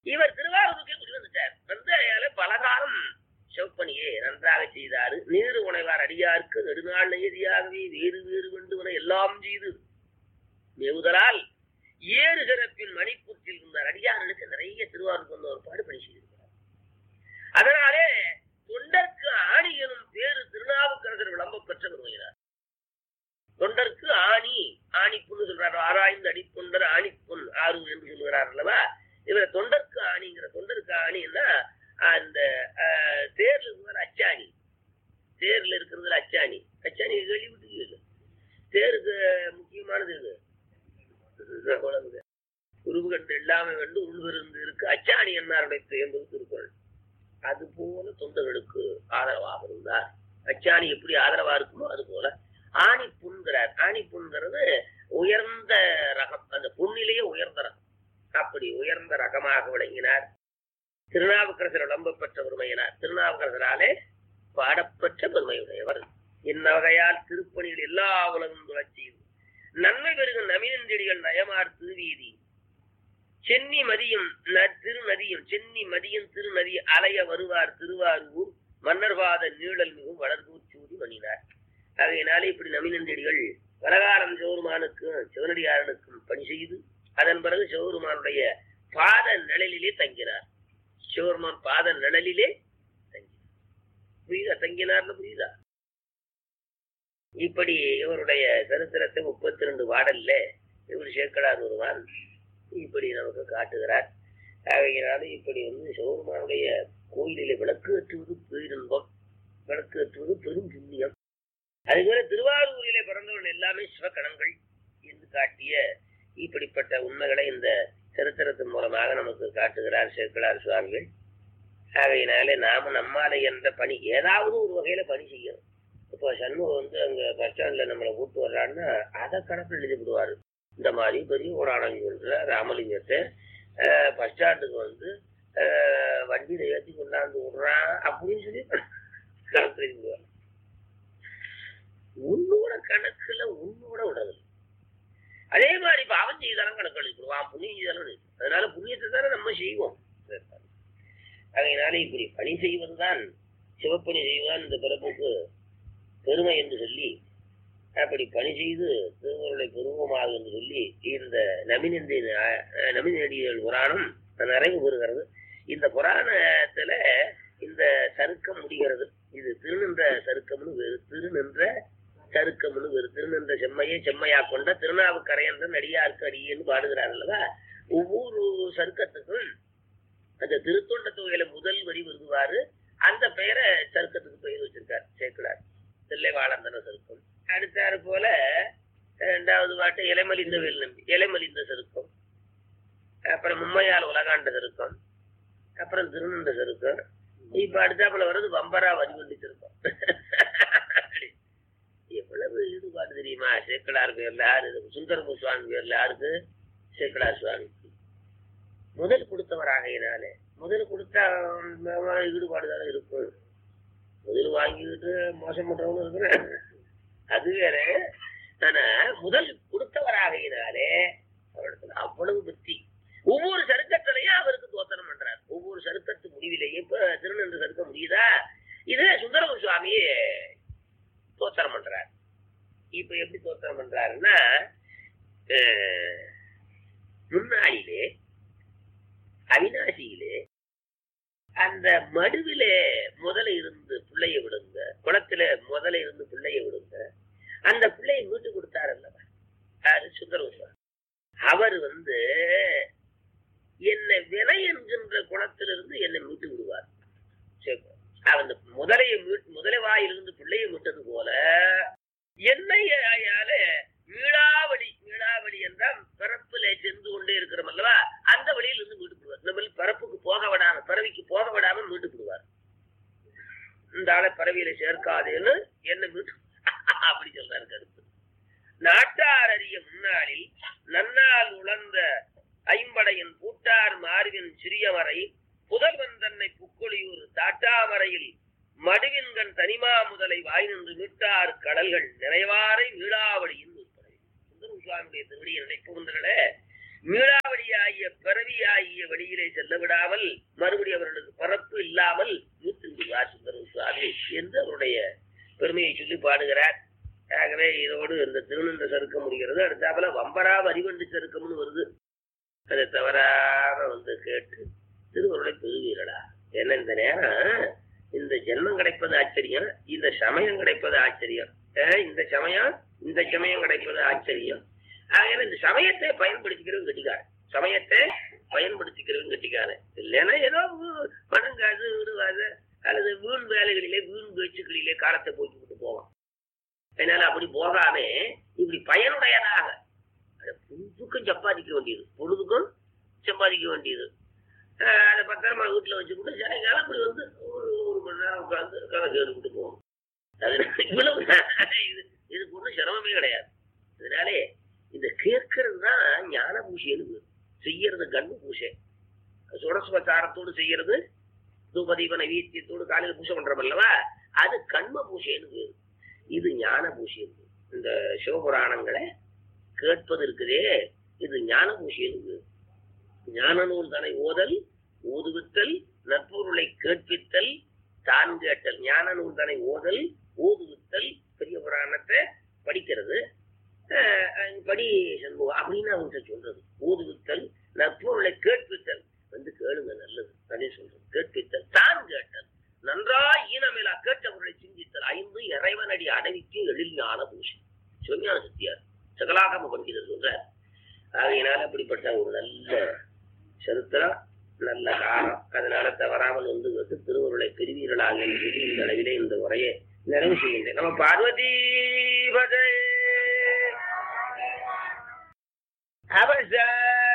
இவர் திருவாரூருக்கே குடி வந்துட்டார் வந்து அயால பலகாலம் செவப்பணியே நன்றாக செய்தாரு நீரு உணைவார் அடியாருக்கு நெடுநாள் நெய்தியாகவே வேறு வேறு வேண்டுவன எல்லாம் செய்து மேவுதலால் ஏறு சிறப்பின் மணிப்பூற்றில் இருந்தார் அடியார்களுக்கு நிறைய திருவாரூருக்கு வந்த ஒரு பாடு பணி செய்திருக்கிறார் அதனாலே தொண்டர்க்கு ஆணி எனும் பேரு திருநாவுக்கரசர் விளம்ப பெற்ற வருகிறார் தொண்டர்க்கு ஆணி ஆணி புண்ணு சொல்றாரு ஆராய்ந்து அடித்தொண்டர் ஆணி பொன் ஆறு என்று சொல்லுகிறார் அல்லவா இவர் தொண்டர்க்கு ஆணிங்கிற தொண்டருக்கு ஆணின்னா அந்த அஹ், தேர்ல இருக்கிற அச்சாணி தேர்ல இருக்கிறதுல அச்சாணி அச்சாணி கேள்விப்பட்டு தேருக்கு முக்கியமானது இது இது குழந்தை உருவு கண்டு எல்லாமே கண்டு உள்விருந்து இருக்கு அச்சாணி என்னாருடைய என்பது திருக்குறள் அது போல தொண்டர்களுக்கு ஆதரவாக இருந்தார் அச்சாணி எப்படி ஆதரவா இருக்குமோ அது போல ஆணி புண்கிறார் ஆணி புண்கிறது உயர்ந்த ரகம் அந்த புண்ணிலேயே உயர்ந்த ரகம் அப்படி உயர்ந்த ரகமாக விளங்கினார் திருநாவுக்கரசர் விளம்ப பெற்ற பெருமையினார் திருநாவுக்கரசராலே பாடப்பெற்ற பெருமையுடையவர் என்ன வகையால் திருப்பணிகள் எல்லா உலகம் துளச்சியது நன்மை பெருகும் நவீனஞ்செடிகள் நயமார் திருவீதி சென்னி மதியும் ந- திருநதியும் சென்னி மதியும் திருநதி அலைய வருவார் திருவாரூர் மன்னர்பாத நீழல் மிகும் வளர்கூர் சூடி மணினார் ஆகையினாலே இப்படி நவீனஞ்செடிகள் பலகாலம் சிவருமானுக்கும் சிவனடியாரனுக்கும் பணி செய்து அதன் பிறகு சிவருமானுடைய பாத நிழலிலே தங்கினார் சிவருமான் பாத நிழலிலே தங்கினார் புரியுதா தங்கினார்னு புரியுதா இப்படி இவருடைய சரித்திரத்தை முப்பத்தி ரெண்டு பாடல்ல இவர் சேர்க்கலார் ஒருவான் இப்படி நமக்கு காட்டுகிறார் ஆகையினால இப்படி வந்து சிவபெருமானுடைய கோயிலிலே விளக்கு ஏற்றுவது பேரின்பம் விளக்கு ஏற்றுவது பெரும் புண்ணியம் அதுபோல திருவாரூரிலே பிறந்தவர்கள் எல்லாமே சிவகணங்கள் என்று காட்டிய இப்படிப்பட்ட உண்மைகளை இந்த சரித்திரத்தின் மூலமாக நமக்கு காட்டுகிறார் சேர்க்கிறார் சுவாமிகள் ஆகையினாலே நாம நம்மால என்ற பணி ஏதாவது ஒரு வகையில பணி செய்யணும் இப்போ சண்முகம் வந்து அங்க பஸ் ஸ்டாண்ட்ல நம்மளை கூட்டு வர்றான்னா அதை கணக்கில் எழுதி விடுவாரு இந்த மாதிரி பெரிய புராணம் சொல்ற ராமலிங்கத்தை பஸ் ஸ்டாண்டுக்கு வந்து அஹ், வண்டியில ஏற்றி கொண்டாந்து விடுறான் அப்படின்னு சொல்லி கணக்கு எழுதி விடுவார் உன்னோட கணக்குல உன்னோட விடது அதே மாதிரி இப்ப அவன் செய்தாலும் கணக்கு எழுதிடுவான் புண்ணியம் செய்தாலும் எழுதி அதனால புண்ணியத்தை தானே நம்ம செய்வோம் அதனால இப்படி பணி செய்வதுதான் சிவப்பணி செய்வதுதான் இந்த பிறப்புக்கு பெருமை என்று சொல்லி அப்படி பணி செய்து திருவருளை பெருவமாக என்று சொல்லி இந்த நமினந்தி நமினடிகள் புராணம் நிறைவு பெறுகிறது இந்த புராணத்துல இந்த சருக்கம் முடிகிறது இது திருநின்ற சருக்கம்னு வேறு திருநின்ற சருக்கம்னு வேறு திருநின்ற செம்மையை செம்மையா கொண்ட திருநாவுக்கரையன்ற நடிகாருக்கு அடியேன்னு பாடுகிறார் அல்லவா ஒவ்வொரு சருக்கத்துக்கும் அந்த திருத்தொண்ட தொகையில முதல் வரி வருவாரு அந்த பெயரை சருக்கத்துக்கு பெயர் வச்சிருக்கார் சேர்க்கிறார் தில்லைவாளந்தன சருக்கம் அடுத்தாறு போல இரண்டாவது பாட்டு இலைமலிந்த வேல் நம்பி இலைமலிந்த சருக்கம் அப்புறம் மும்மையால் உலகாண்ட சருக்கம் அப்புறம் திருநண்ட சருக்கம் இப்ப அடுத்தாப்புல வர்றது வம்பரா வரிவண்டி சருக்கம் எவ்வளவு ஈடுபாடு தெரியுமா சேக்கலார் பேர்ல யாரு சுந்தரமு சுவாமி பேர்ல யாருக்கு சேக்கலார் சுவாமிக்கு முதல் கொடுத்தவராகையினாலே முதல் கொடுத்தா உம், ஈடுபாடு தானே இருக்கும் முதல் வாங்கிக்கிட்டு மோசம் பண்றவங்க இருக்கிறேன் அது வேற ஆனா முதல் கொடுத்தவராகையினாலே அவரிடத்துல அவ்வளவு பக்தி ஒவ்வொரு சருக்கத்திலையும் அவருக்கு தோத்தனம் பண்றார் ஒவ்வொரு சருக்கத்து முடிவிலேயே இப்ப திருநெல்வேலி சருக்க முடியுதா இது சுந்தரம சுவாமி தோத்தனம் பண்றார் இப்ப எப்படி தோத்தனம் பண்றாருன்னா அஹ், முன்னாளிலே அவினாசியிலே அந்த மடுவிலே முதல்ல இருந்து பிள்ளைய விடுங்க குளத்துல முதல்ல இருந்து பிள்ளைய விடுங்க அந்த பிள்ளையை மீட்டு கொடுத்தாரு அல்லவா அது சுந்தரவசுவாமி அவர் வந்து என்னை வினை என்கின்ற குளத்திலிருந்து என்னை மீட்டு விடுவார் சரி. அவர் அந்த முதலையை மீட் முதலை வாயிலிருந்து பிள்ளையை மீட்டது போல என்னை ஆயால மீளாவளி மீளாவளி என்றால் பிறப்பில சென்று கொண்டே இருக்கிறோம் அல்லவா அந்த வழியிலிருந்து மீட்டு விடுவார் இந்த மாதிரி பிறப்புக்கு போக விடாம பிறவிக்கு போக விடாம மீட்டு விடுவார் இந்த ஆளை பறவையில சேர்க்காதேன்னு என்ன மீட்டு அப்படி சொல்றாரு கருத்து நாட்டார் அறிய முன்னாளில் நன்னால் உழந்த ஐம்படையின் பூட்டார் மார்பின் சிறியவரை புதல்வன் தன்னை புக்கொழியூர் தாட்டாமரையில் மடுவின்கண் தனிமா முதலை வாய் நின்று மீட்டார் கடல்கள் நிறைவாரை வீழாவளியின் உட்படை சுந்தரம் சுவாமியுடைய திருவடியை நினைப்புகின்றன மீளாவடியாகிய பிறவியாகிய வழியிலே செல்ல விடாமல் மறுபடியும் அவர்களுக்கு பரப்பு இல்லாமல் வீட்டிருந்தார் சுந்தர சுவாமி என்று அவருடைய பெருமையை சொல்லி பாடுகிறார் ஆகவே இதோடு இந்த திருநின்ற சருக்கம் முடிகிறது அடுத்தாப்புல வம்பரா வரிவண்டு சருக்கம்னு வருது அதை தவறாம வந்து கேட்டு திருவருளை பெறுவீர்களா ஏன்னா இந்த நேரம் இந்த ஜென்மம் கிடைப்பது ஆச்சரியம் இந்த சமயம் கிடைப்பது ஆச்சரியம் அஹ் இந்த சமயம் இந்த சமயம் கிடைப்பது ஆச்சரியம் ஆகையால இந்த சமயத்தை பயன்படுத்திக்கிறவங்க கட்டிக்காரன் சமயத்தை பயன்படுத்திக்கிறவங்க கட்டிக்காரன் இல்லைன்னா ஏதோ வீ- பணம் காசு விடுவாது அல்லது வீண் வேலைகளிலே வீண் பேச்சுக்களிலே காலத்தை போக்கிவிட்டு போவான் அதனால அப்படி போகாம இப்படி பயனுடையதாக அது பொழுதுக்கும் சம்பாதிக்க வேண்டியது பொழுதுக்கும் சம்பாதிக்க வேண்டியது அஹ் அதை பத்திரமா வீட்டுல வச்சுக்கிட்டு சாயங்காலம் அப்படி வந்து ஒரு ஒரு மணி நேரம் உட்காந்து கதை கேட்டுக்கிட்டு போவோம் அது இவ்வளவு இது இதுக்கு ஒன்றும் சிரமமே கிடையாது அதனாலே இந்த கேட்கறது தான் ஞான பூசைன்னு பேரு. செய்யறது கண்ணு பூசை சுடசுபச்சாரத்தோடு செய்யறது தூபதீபன வீத்தியத்தோடு காலையில் பூசை பண்றோம் அல்லவா அது கண்ம பூசைன்னு பேரு இது ஞான பூசை இந்த சிவபுராணங்களை கேட்பது இருக்குதே இது ஞான பூசைன்னு பேரு ஞான நூல் தனை ஓதல் ஊதுவித்தல் நற்பொருளை கேட்பித்தல் தான் கேட்டல் ஞான நூல் தனை ஓதல் ஊதுவித்தல் பெரிய புராணத்தை படிக்கிறது அஹ் அஹ் படி சண்முகம் அப்படின்னு அவங்ககிட்ட சொல்றது ஊதுவித்தல் நற்பொருளை கேட்பித்தல் வந்து கேளுங்க நல்லது அதே சொல்றது கேட்பித்தல் தான் கேட்டல் நன்றாய் ஈனமேலா கேட்டவர்களை சிந்தித்தல் ஐந்து இறைவனடி அடவிக்கு எழில் ஞான பூஷை சிவஞான சத்தியார் சகலாகம பண்டிதர் சொல்றார் ஆகையினால அப்படிப்பட்ட ஒரு நல்ல சரித்திரம் நல்ல காலம் அதனால தவறாமல் வந்து வந்து திருவருளை பெறுவீர்களாக என்று சொல்லி இந்த அளவிலே இந்த உரையை நிறைவு செய்கின்றேன் நம்ம பார்வதி பதே அவச